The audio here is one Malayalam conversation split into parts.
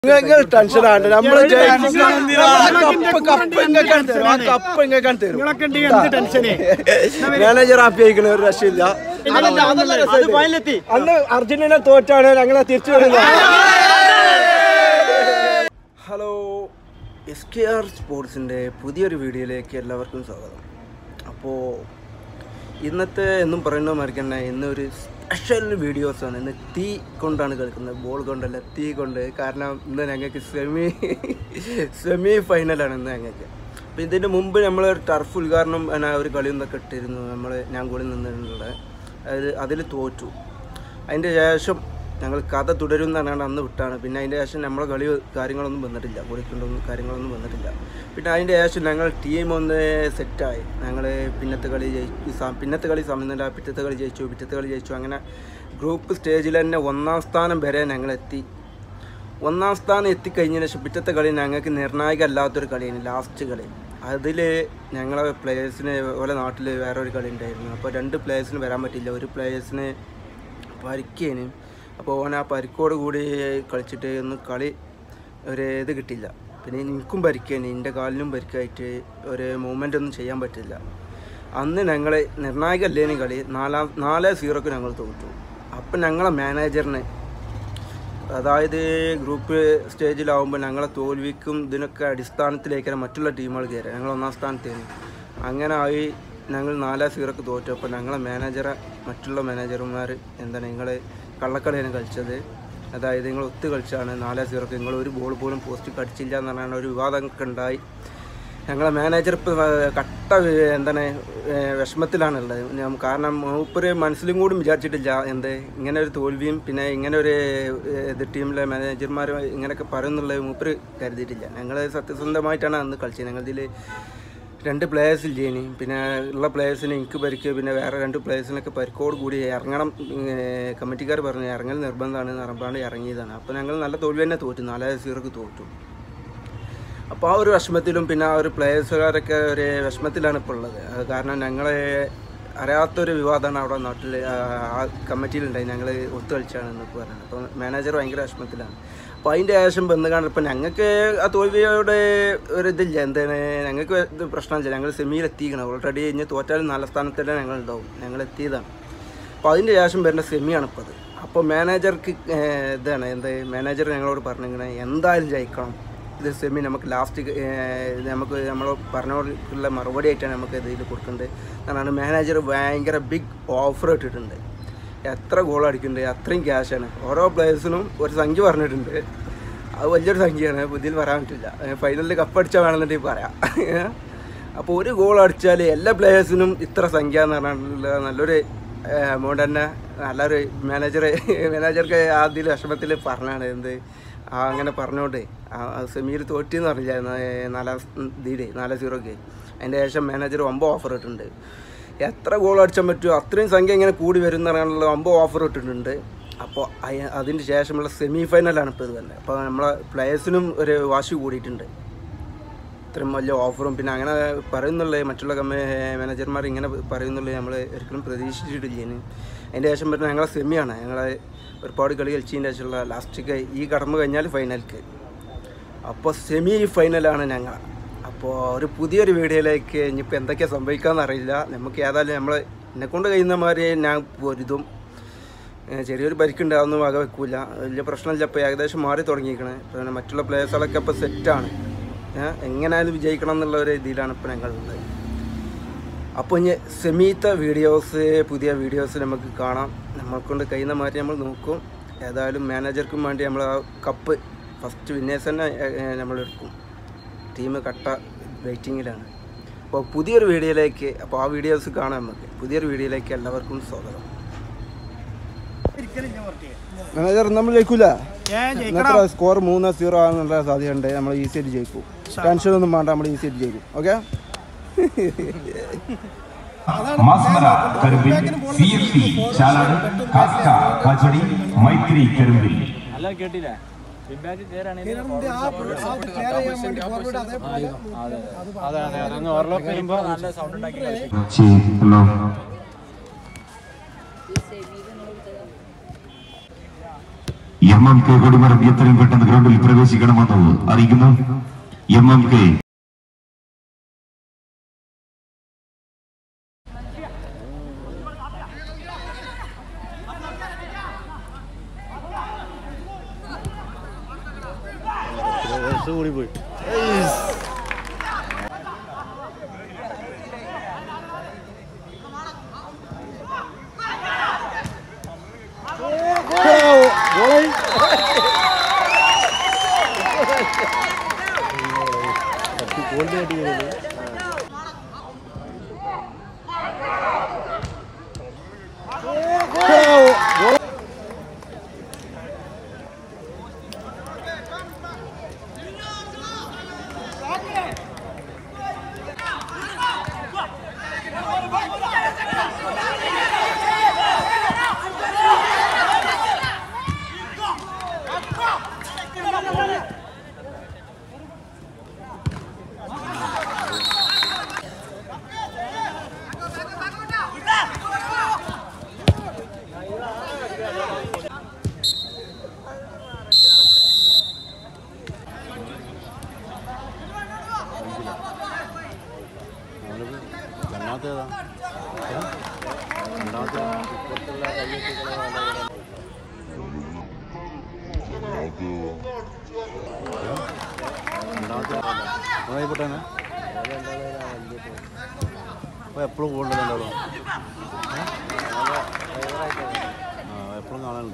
നിങ്ങൾ ടെൻഷൻ ആണ് നമ്മള് കപ്പ് കപ്പ് ഇങ്ങക്കാൻ തരും ആ കപ്പ് ഇങ്ങക്കാൻ തരും നിങ്ങളൊക്കെ ഉണ്ടെങ്കിൽ എന്ത് ടെൻഷന് മാനേജർ ഹാപ്പി ആയിക്കണ ഒരു രക്ഷയില്ല അത് ഫൈനലെത്തി അന്ന് അർജന്റീന തോറ്റാണ് ഞങ്ങളെ തിരിച്ചു വരുന്നത് ഹലോ എസ് കെ ആർ സ്പോർട്സിൻ്റെ പുതിയൊരു വീഡിയോയിലേക്ക് എല്ലാവർക്കും സ്വാഗതം അപ്പോൾ ഇന്നത്തെ എന്നും പറയുന്ന മാതിരി തന്നെ ഇന്നൊരു സ്പെഷ്യൽ വീഡിയോസാണ് ഇന്ന് തീ കൊണ്ടാണ് കളിക്കുന്നത് ബോൾ കൊണ്ടല്ല തീ കൊണ്ട് കാരണം ഇന്ന് ഞങ്ങൾക്ക് സെമി സെമി ഫൈനലാണ് ഇന്ന് ഞങ്ങൾക്ക് അപ്പോൾ ഇതിന് മുമ്പ് നമ്മൾ ടർഫ് ഉദ്ഘാടനം എന്ന ഒരു കളി ഒന്നൊക്കെ ഇട്ടിരുന്നു നമ്മൾ ഞാൻ കൂടി നിന്നിട്ടുള്ളത് അതായത് അതിൽ തോറ്റു അതിൻ്റെ ശേഷം ഞങ്ങൾ കഥ തുടരും എന്നാണ് അന്ന് വിട്ടാണ് പിന്നെ അതിൻ്റെ ശേഷം നമ്മളെ കളി കാര്യങ്ങളൊന്നും വന്നിട്ടില്ല കുളിക്കൊണ്ടൊന്നും കാര്യങ്ങളൊന്നും വന്നിട്ടില്ല പിന്നെ അതിൻ്റെ ശേഷം ഞങ്ങൾ ടീം ഒന്ന് സെറ്റായി ഞങ്ങൾ പിന്നത്തെ കളി ജയിച്ചു സ- പിന്നത്തെ കളി സമനില പിറ്റത്തെ കളി ജയിച്ചു പിറ്റത്തെ കളി ജയിച്ചു അങ്ങനെ ഗ്രൂപ്പ് സ്റ്റേജിൽ തന്നെ ഒന്നാം സ്ഥാനം വരെ ഞങ്ങൾ എത്തി ഒന്നാം സ്ഥാനം എത്തിക്കഴിഞ്ഞതിന് ശേഷം പിറ്റത്തെ കളി ഞങ്ങൾക്ക് നിർണായക അല്ലാത്തൊരു കളിയാണ് ലാസ്റ്റ് കളി അതിൽ ഞങ്ങളെ പ്ലേയേഴ്സിന് ഓരോ നാട്ടിൽ വേറെ ഒരു കളി ഉണ്ടായിരുന്നു അപ്പോൾ രണ്ട് പ്ലേയേഴ്സിന് വരാൻ പറ്റില്ല ഒരു പ്ലേയേഴ്സിന് പരിക്കേന് അപ്പോൾ ഓൻ ആ പരിക്കോട് കൂടി കളിച്ചിട്ട് ഒന്നും കളി ഒരു ഇത് കിട്ടില്ല പിന്നെ എനിക്കും പരിക്കേന് എൻ്റെ കാലിനും പരിക്കായിട്ട് ഒരു മൂവ്മെൻ്റ് ഒന്നും ചെയ്യാൻ പറ്റില്ല അന്ന് ഞങ്ങൾ നിർണായക അല്ലേന് കളി നാലാം നാല് സീറോക്ക് ഞങ്ങൾ തോറ്റു അപ്പം ഞങ്ങളെ മാനേജറിന് അതായത് ഗ്രൂപ്പ് സ്റ്റേജിലാവുമ്പോൾ ഞങ്ങളെ തോൽവിക്കും ഇതിനൊക്കെ അടിസ്ഥാനത്തിലേക്കാണ് മറ്റുള്ള ടീമുകൾ കയറുക ഞങ്ങൾ ഒന്നാം സ്ഥാനത്തേന് അങ്ങനെ ആയി ഞങ്ങൾ നാലാം സീറോക്ക് തോറ്റു അപ്പോൾ ഞങ്ങളെ മാനേജറെ മറ്റുള്ള മാനേജർമാർ എന്താണ് നിങ്ങൾ കള്ളക്കളിയാണ് കളിച്ചത് അതായത് നിങ്ങൾ ഒത്തു കളിച്ചാണ് നാലാം സീറോക്ക് നിങ്ങൾ ഒരു ബോൾ പോലും പോസ്റ്റ് അടിച്ചില്ല എന്ന് പറഞ്ഞാൽ ഒരു വിവാദമൊക്കെ ഉണ്ടായി ഞങ്ങളെ മാനേജർ ഇപ്പോൾ കട്ട വി- എന്താണ് ഏഹ് വിഷമത്തിലാണുള്ളത് ഞാൻ- കാരണം മൂപ്പര് മനസ്സിലും കൂടി വിചാരിച്ചിട്ടില്ല എന്ത് ഇങ്ങനെ ഒരു തോൽവിയും പിന്നെ ഇങ്ങനെ ഒരു ഏഹ്, ഇത് ടീമിലെ മാനേജർമാർ ഇങ്ങനെയൊക്കെ പറയുന്നുള്ളത് മൂപ്പര് കരുതിയിട്ടില്ല ഞങ്ങൾ സത്യസന്ധമായിട്ടാണ് അന്ന് കളിച്ചത് ഞങ്ങളിതിൽ രണ്ട് പ്ലേയേഴ്സ് ഇല്ലേനി പിന്നെ ഉള്ള പ്ലേയേഴ്സിന് എനിക്ക് പരിക്ക് പിന്നെ വേറെ രണ്ട് പ്ലേയേഴ്സിനൊക്കെ പരിക്കോട് കൂടി ഇറങ്ങണം ഏഹ്, കമ്മിറ്റിക്കാർ പറഞ്ഞു ഇറങ്ങൽ നിർബന്ധമാണ് നിറമ്പാണ്ട് ഇറങ്ങിയതാണ് അപ്പോൾ ഞങ്ങൾ നല്ല തോൽവി തന്നെ തോറ്റു നാല് സീറോക്ക് തോറ്റു അപ്പോൾ ആ ഒരു വിഷമത്തിലും പിന്നെ ആ ഒരു പ്ലേയേഴ്സുകാരൊക്കെ ഒരു വിഷമത്തിലാണ് ഇപ്പോൾ ഉള്ളത് അത് കാരണം ഞങ്ങളെ അറിയാത്തൊരു വിവാദമാണ് അവിടെ നാട്ടിൽ ആ കമ്മിറ്റിയിലുണ്ടായി ഞങ്ങൾ ഒത്തു കളിച്ചാണെന്നൊക്കെ പറയുന്നത് അപ്പോൾ മാനേജർ ഭയങ്കര വിഷമത്തിലാണ് അപ്പോൾ അതിൻ്റെ ശേഷം വന്ന് കാണുമ്പോൾ ഞങ്ങൾക്ക് ആ തോൽവിയോട് ഒരു ഇതില്ല എന്താണ് ഞങ്ങൾക്ക് ഇത് പ്രശ്നമില്ല ഞങ്ങൾ സെമിയിൽ എത്തിക്കണം ഓൾറെഡി ഇനി തോറ്റാലും നാലാം സ്ഥാനത്ത് തന്നെ ഞങ്ങൾ ഉണ്ടാവും ഞങ്ങൾ എത്തിയതാണ് അപ്പോൾ അതിൻ്റെ ശേഷം വരുന്ന സെമിയാണ് ഇപ്പോൾ അത് അപ്പോൾ മാനേജർക്ക് ഏഹ്, ഇതാണ് എന്ത് മാനേജർ ഞങ്ങളോട് പറഞ്ഞിങ്ങനെ എന്തായാലും ജയിക്കണം ഇത് സെമി നമുക്ക് ലാസ്റ്റ് നമുക്ക് നമ്മൾ പറഞ്ഞുള്ള മറുപടി ആയിട്ടാണ് നമുക്ക് ഇതിൽ കൊടുക്കേണ്ടത് കാരണം മാനേജർ ഭയങ്കര ബിഗ് ഓഫർ ഇട്ടിട്ടുണ്ട് എത്ര ഗോൾ അടിക്കുന്നുണ്ട് അത്രയും ക്യാഷാണ് ഓരോ പ്ലേയേഴ്സിനും ഒരു സംഖ്യ പറഞ്ഞിട്ടുണ്ട് അത് വലിയൊരു സംഖ്യയാണ് ഇതിൽ പറയാൻ പറ്റില്ല ഫൈനലിൽ കപ്പടിച്ചാൽ വേണമെന്നുണ്ടെങ്കിൽ പറയാം അപ്പോൾ ഒരു ഗോൾ അടിച്ചാൽ എല്ലാ പ്ലേയേഴ്സിനും ഇത്ര സംഖ്യ എന്ന് പറഞ്ഞാൽ നല്ലൊരു എമൗണ്ട് തന്നെ നല്ലൊരു മാനേജർ മാനേജർക്ക് ആദ്യം വിഷമത്തിൽ പറഞ്ഞാണ് എന്ത് ആ അങ്ങനെ പറഞ്ഞോണ്ട് സെമിയിൽ തോറ്റിന്ന് പറഞ്ഞില്ല ന- നാലാം തീരെ നാലാം സീറോക്ക് അതിൻ്റെ ശേഷം മാനേജർ ഒമ്പത് ഓഫർ ഇട്ടിട്ടുണ്ട് എത്ര ഗോൾ അടിച്ചാൻ പറ്റുമോ അത്രയും സംഖ്യ ഇങ്ങനെ കൂടി വരും എന്ന് പറയാനുള്ള ഒമ്പത് ഓഫർ ഇട്ടിട്ടുണ്ട് അപ്പോൾ അതിന് ശേഷമുള്ള സെമി ഫൈനലാണ് ഇപ്പോൾ ഇത് തന്നെ അപ്പോൾ നമ്മളെ പ്ലേയേഴ്സിനും ഒരു വാശി കൂടിയിട്ടുണ്ട് ഇത്രയും വലിയ ഓഫറും പിന്നെ അങ്ങനെ പറയുന്നുള്ളത് മറ്റുള്ള കമ്പ മാനേജർമാർ ഇങ്ങനെ പറയുന്നുള്ളത് നമ്മൾ ഒരിക്കലും പ്രതീക്ഷിച്ചിട്ടില്ലേന് അതിൻ്റെ ശേഷം വരുന്ന ഞങ്ങളെ സെമിയാണ് ഞങ്ങളെ ഒരുപാട് കളി കളിച്ചതിൻ്റെ ശേഷമുള്ള ലാസ്റ്റ് ഈ കടമ്പ് കഴിഞ്ഞാൽ ഫൈനൽക്ക് അപ്പോൾ സെമി ഫൈനലാണ് ഞങ്ങൾ അപ്പോൾ ഒരു പുതിയൊരു വീഡിയോയിലേക്ക് ഇനിയിപ്പോൾ എന്തൊക്കെയാണ് സംഭവിക്കാമെന്ന് അറിയില്ല നമുക്ക് ഏതായാലും നമ്മൾ എന്നെക്കൊണ്ട് കഴിയുന്ന മാതിരി ഞാൻ പൊരുതും ഏഹ് ചെറിയൊരു പരിക്കുണ്ട് അതൊന്നും വക വെക്കൂല വലിയ പ്രശ്നമില്ല ഇപ്പോൾ ഏകദേശം മാറി തുടങ്ങിയിരിക്കണേ പിന്നെ മറ്റുള്ള പ്ലേയേഴ്സുകളൊക്കെ ഇപ്പോൾ സെറ്റാണ് എങ്ങനെയായാലും വിജയിക്കണം എന്നുള്ള ഒരു ഇതിലാണ് ഇപ്പോൾ ഞങ്ങളുള്ളത് അപ്പോൾ ഇനി സെമീത്ത വീഡിയോസ് പുതിയ വീഡിയോസ് നമുക്ക് കാണാം നമ്മളെക്കൊണ്ട് കഴിയുന്ന മാതിരി നമ്മൾ നോക്കും ഏതായാലും മാനേജർക്കും വേണ്ടി നമ്മൾ ആ കപ്പ് ഫസ്റ്റ് വിന്നേഴ്സ് തന്നെ ഏഹ്, നമ്മൾ എടുക്കും ടീം കട്ട വെയിറ്റിങ്ങിലാണ് അപ്പോൾ പുതിയൊരു വീഡിയോയിലേക്ക് അപ്പോൾ ആ വീഡിയോസ് കാണാം നമുക്ക് പുതിയൊരു വീഡിയോയിലേക്ക് എല്ലാവർക്കും സ്വാഗതം മാനേജർ നമ്മൾ ജയിക്കൂല ഏ ഇന്നത്തെ സ്കോർ മൂന്ന് സീറോ ആണെന്നുള്ള സാധ്യതയുണ്ട് നമ്മൾ ഈസി ആയിട്ട് ജയിക്കും ടെൻഷൻ ഒന്നും വേണ്ട നമ്മൾ ഈസി ആയിട്ട് ജയിക്കും ഓക്കെ മാസ്മര കരുമ്പിൽ സി എഫ് സി ചാലാട് കാക്ക കാച്ചടി മൈത്രി കരുമ്പിൽ അല്ല കേട്ടില്ല ഫീഡ്ബാക്ക് ക്ലിയർ അതെ അതെ അതൊന്ന് ഓവർലോക്ക് വരുമ്പോ നല്ല സൗണ്ട് ഉണ്ടാക്കി ഹലോ എം എം കെ കൊടിമരം എത്രയും പെട്ടെന്ന് ഗ്രൗണ്ടിൽ പ്രവേശിക്കണമെന്ന് അറിയിക്കുന്നു എം എം കെ കൂടി പോയി രണ്ടാമത്തേതാ രണ്ടാമത്തെ രണ്ടാമത്തെ അതായിപ്പോട്ടേനെ അപ്പോൾ എപ്പോഴും കൂടുതലുണ്ടല്ലോ ആ എപ്പോഴും കാണാനുണ്ട്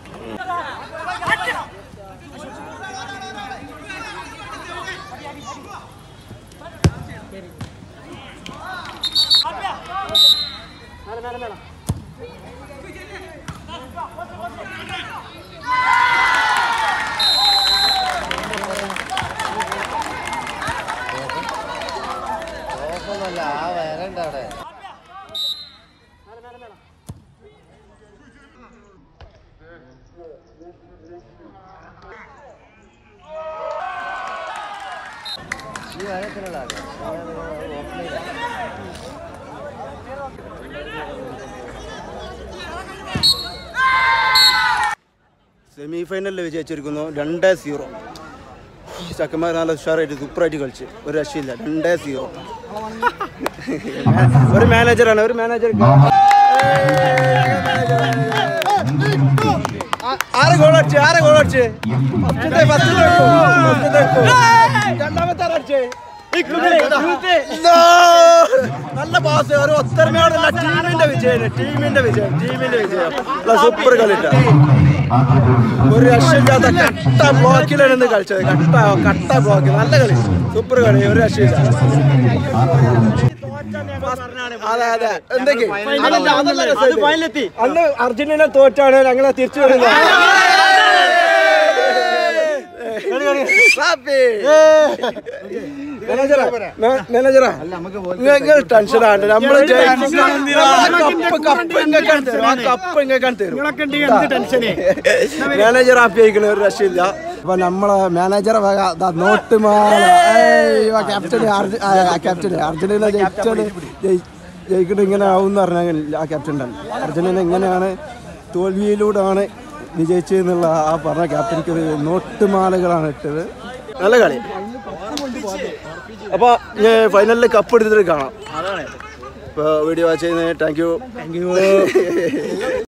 സെമി ഫൈനലിൽ വിജയിച്ചിരിക്കുന്നു രണ്ടേ സീറോ ചക്കന്മാർ നല്ല ഉഷാറായിട്ട് സൂപ്പറായിട്ട് കളിച്ച് ഒരു രക്ഷയില്ല രണ്ടേ സീറോ ഒരു മാനേജറാണ് ഒരു മാനേജർ ആറ് ഗോൾ അടിച്ച് ആറ് ഗോൾ അടിച്ച് ഫസ്റ്റത്തെ ഫസ്റ്റത്തെ ഫസ്റ്റത്തെ രണ്ടാമത്തെ ആരാ അടിച്ചേ No! നല്ല പാസ് ഒരു ഒത്തരമയോടുള്ള ടീമിന്റെ വിജയം ടീമിന്റെ വിജയം ടീമിന്റെ വിജയം സൂപ്പർ കളിട്ട ഒരു രക്ഷയില്ലാത്ത കട്ട ബ്ലോക്കിലാണ് ഇന്ന് കളിച്ചത് കട്ട കട്ട ബ്ലോക്ക് നല്ല കളി സൂപ്പർ കളി ഒരു രക്ഷയില്ല അതെ അതെ എന്തൊക്കെ അതല്ല അതല്ല അത് രസം. ഫൈനലെത്തി അന്ന് അർജന്റീന തോറ്റാണ് ഞങ്ങളെ തിരിച്ചു വരുന്നത് റാപ്പി. മാനേജറാ, മാ- മാനേജറാ, നിങ്ങൾ ടെൻഷനാണ് നമ്മള് ജയിച്ചു. കപ്പ് കപ്പ് ഇങ്ങക്കാണ് തരും ആ കപ്പ് ഇങ്ങക്കാണ് തരും നിങ്ങളൊക്കെ ഉണ്ടെങ്കിൽ എന്ത് ടെൻഷന് മാനേജർ ഹാപ്പി ആയിക്കണ ഒരു രക്ഷയില്ല അപ്പൊ നമ്മളെ മാനേജറെ വക ദാ നോട്ട് മാല ക്യാപ്റ്റന് ക്യാപ്റ്റന് അർജന്റീന ജയിച്ചാണ് ജയിക്കണ ഇങ്ങനെ ആവും എന്ന് പറഞ്ഞാൽ ആ ക്യാപ്റ്റൻ തന്നെ അർജന്റീന ഇങ്ങനെയാണ് തോൽവിയിലൂടെയാണ് വിജയിച്ചതെന്നുള്ള ആ പറഞ്ഞ ക്യാപ്റ്റനിക്ക് ഒരു നോട്ട് മാലകളാണ് ഇട്ടത് നല്ല കളി അപ്പൊ ഫൈനലിൽ കപ്പ് എടുത്തിട്ട് കാണാം ഇപ്പൊ വീഡിയോ വാച്ച് ചെയ്യുന്നതിന് താങ്ക് യു താങ്ക് യു